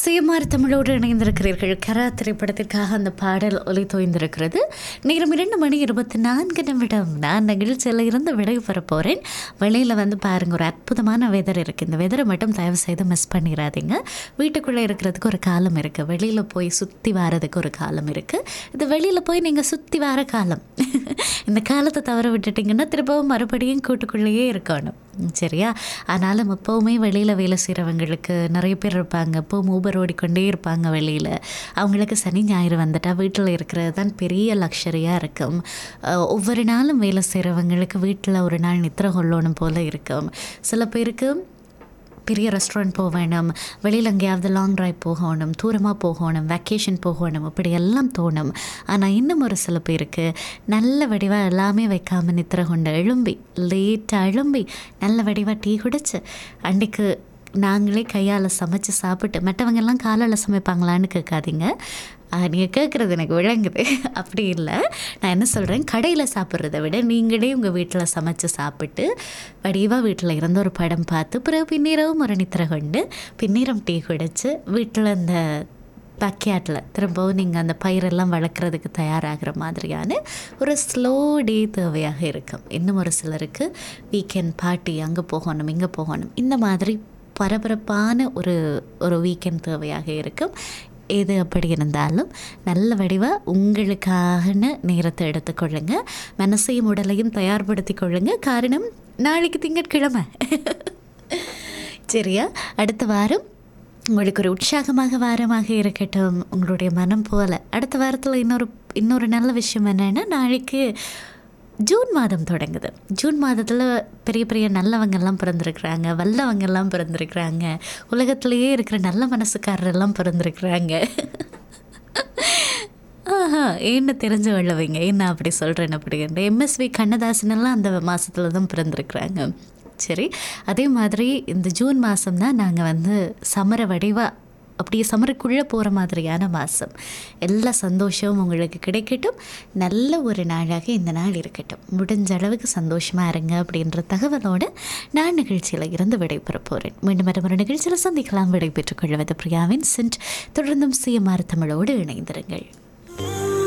சுயமார் தமிழோடு இணைந்திருக்கிறீர்கள் கரா திரைப்படத்திற்காக அந்த பாடல் ஒலி தோய்ந்திருக்கிறது நேரம் இரண்டு மணி இருபத்தி நான்கு நிமிடம் நான் நிகழ்ச்சியில் இருந்து விடை பெற போகிறேன் வெளியில் வந்து பாருங்கள் ஒரு அற்புதமான வெதர் இருக்குது இந்த வெதரை மட்டும் தயவு செய்து மிஸ் பண்ணிடாதீங்க வீட்டுக்குள்ளே இருக்கிறதுக்கு ஒரு காலம் இருக்குது வெளியில் போய் சுற்றி வாரதுக்கு ஒரு காலம் இருக்குது இது வெளியில் போய் நீங்கள் சுற்றி வார காலம் இந்த காலத்தை தவற விட்டுட்டிங்கன்னா திரும்பவும் மறுபடியும் கூட்டுக்குள்ளேயே இருக்கணும் சரியா ஆனாலும் எப்போவுமே வெளியில் வேலை செய்கிறவங்களுக்கு நிறைய பேர் இருப்பாங்க எப்போவும் ஊபர் ஓடிக்கொண்டே இருப்பாங்க வெளியில் அவங்களுக்கு சனி ஞாயிறு வந்துட்டால் வீட்டில் இருக்கிறது தான் பெரிய லக்ஷரியாக இருக்கும் அஹ் ஒவ்வொரு நாளும் வேலை செய்கிறவங்களுக்கு வீட்டில் ஒரு நாள் நித்திர கொள்ளணும் போல் இருக்கும் சில பேருக்கு பெரிய ரெஸ்டாரண்ட் போக வேணும் வெளியில் எங்கேயாவது லாங் ட்ரைவ் போகணும் தூரமாக போகணும் வெக்கேஷன் போகணும் இப்படி எல்லாம் தோணும் ஆனால் இன்னும் ஒரு சில பேருக்கு நல்ல வடிவாக எல்லாமே வைக்காமல் நித்திர கொண்டு எழும்பி லேட்டாக எழும்பி நல்ல வடிவாக டீ குடிச்சு அன்றைக்கு நாங்களே கையால் சமைச்சு சாப்பிட்டு மற்றவங்கெல்லாம் காலால் சமைப்பாங்களான்னு கேட்காதீங்க நீங்கள் கேட்குறது எனக்கு விளங்குது அப்படி இல்லை நான் என்ன சொல்கிறேன் கடையில் சாப்பிட்றத விட நீங்களே உங்கள் வீட்டில் சமைச்சு சாப்பிட்டு வடிவாக வீட்டில் இருந்து ஒரு படம் பார்த்து பிறகு பின்னீரவும் ஒரு நித்திர கொண்டு பின்னீரம் டீ குடிச்சு வீட்டில் அந்த பேக்யார்டில் திரும்பவும் நீங்கள் அந்த பயிரெல்லாம் வளர்க்குறதுக்கு தயாராகிற மாதிரியான ஒரு ஸ்லோ டே தேவையாக இருக்கும் இன்னும் ஒரு சிலருக்கு வீக்கெண்ட் பார்ட்டி அங்கே போகணும் இங்கே போகணும் இந்த மாதிரி பரபரப்பான ஒரு ஒரு வீக்கெண்ட் தேவையாக இருக்கும் எது அப்படி இருந்தாலும் நல்ல வடிவாக உங்களுக்கான நேரத்தை எடுத்துக்கொள்ளுங்க மனசையும் உடலையும் தயார்படுத்தி கொள்ளுங்க காரணம் நாளைக்கு திங்கட்கிழமை சரியா அடுத்த வாரம் உங்களுக்கு ஒரு உற்சாகமாக வாரமாக இருக்கட்டும் உங்களுடைய மனம் போல அடுத்த வாரத்தில் இன்னொரு இன்னொரு நல்ல விஷயம் என்னென்னா நாளைக்கு ஜூன் மாதம் தொடங்குது ஜூன் மாதத்தில் பெரிய பெரிய நல்லவங்கெல்லாம் பிறந்திருக்கிறாங்க வல்லவங்கெல்லாம் பிறந்திருக்கிறாங்க உலகத்திலேயே இருக்கிற நல்ல மனசுக்காரரெல்லாம் பிறந்திருக்கிறாங்க ஆஹா என்ன தெரிஞ்சு கொள்ளவைங்க என்ன அப்படி சொல்கிறேன் அப்படின்ற எம்எஸ்வி கண்ணதாசன் எல்லாம் அந்த மாதத்தில் தான் பிறந்திருக்கிறாங்க சரி அதே மாதிரி இந்த ஜூன் மாதம் தான் நாங்கள் வந்து சமர வடிவாக அப்படியே சமருக்குள்ளே போகிற மாதிரியான மாதம் எல்லா சந்தோஷமும் உங்களுக்கு கிடைக்கட்டும் நல்ல ஒரு நாளாக இந்த நாள் இருக்கட்டும் முடிஞ்ச அளவுக்கு சந்தோஷமாக இருங்க அப்படின்ற தகவலோடு நான் நிகழ்ச்சியில் இருந்து விடைபெற போகிறேன் மீண்டும் ஒரு நிகழ்ச்சியில் சந்திக்கலாம் விடைபெற்றுக் கொள்வது பிரியாவின் சென்ட் தொடர்ந்தும் சுயமார் தமிழோடு இணைந்திருங்கள்